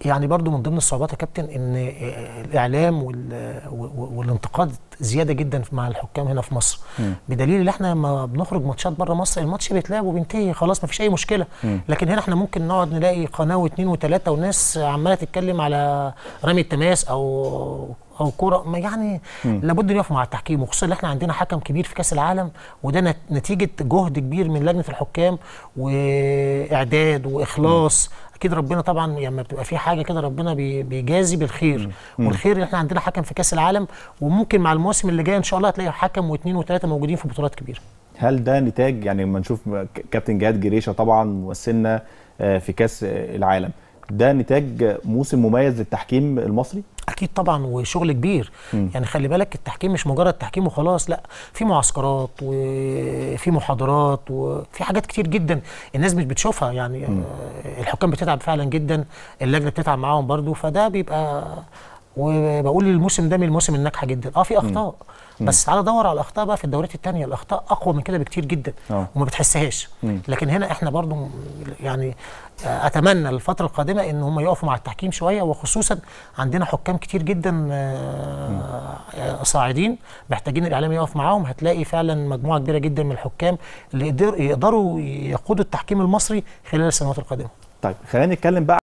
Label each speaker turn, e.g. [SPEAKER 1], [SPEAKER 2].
[SPEAKER 1] يعني برضو من ضمن الصعوبات يا كابتن ان الاعلام وال- والانتقاد زياده جدا مع الحكام هنا في مصر بدليل ان احنا لما بنخرج ماتشات بره مصر الماتش بيتلعب وبينتهي خلاص ما فيش اي مشكله لكن هنا احنا ممكن نقعد نلاقي قناه واثنين وثلاثه والناس عماله تتكلم على رمي التماس او او كوره ما يعني لابد ان يقفوا مع التحكيم وخصوصا ان احنا عندنا حكم كبير في كاس العالم وده نت- نتيجه جهد كبير من لجنه الحكام واعداد واخلاص اكيد ربنا طبعا لما بتبقى في حاجه كده ربنا بي- بيجازي بالخير والخير ان احنا عندنا حكم في كاس العالم وممكن مع الموسم اللي جاي ان شاء الله هتلاقي حكم واثنين وثلاثه موجودين في بطولات كبيره
[SPEAKER 2] هل ده نتاج يعني لما نشوف ك- كابتن جهاد جريشه طبعا ممثلنا آه، في كاس آه، العالم ده نتاج موسم مميز للتحكيم المصري
[SPEAKER 1] اكيد طبعا وشغل كبير يعني خلي بالك التحكيم مش مجرد تحكيم وخلاص لا في معسكرات وفي محاضرات وفي حاجات كتير جدا الناس مش بتشوفها يعني آه، الحكام بتتعب فعلا جدا اللجنه بتتعب معاهم برضو فده بيبقى وبقول الموسم ده من الموسم الناجحه جدا اه في اخطاء بس تعالى دور على الاخطاء بقى في الدوريات التانية الاخطاء اقوى من كده بكتير جدا
[SPEAKER 2] آه.
[SPEAKER 1] وما بتحسهاش لكن هنا احنا برضو م- يعني آه، اتمنى الفتره القادمه ان هم يقفوا مع التحكيم شويه وخصوصا عندنا حكام كتير جدا آه، آه، صاعدين محتاجين الاعلام يقف معاهم هتلاقي فعلا مجموعه كبيره جدا من الحكام اللي يقدر- يقدروا يقودوا التحكيم المصري خلال السنوات القادمه
[SPEAKER 2] طيب خلينا نتكلم بقى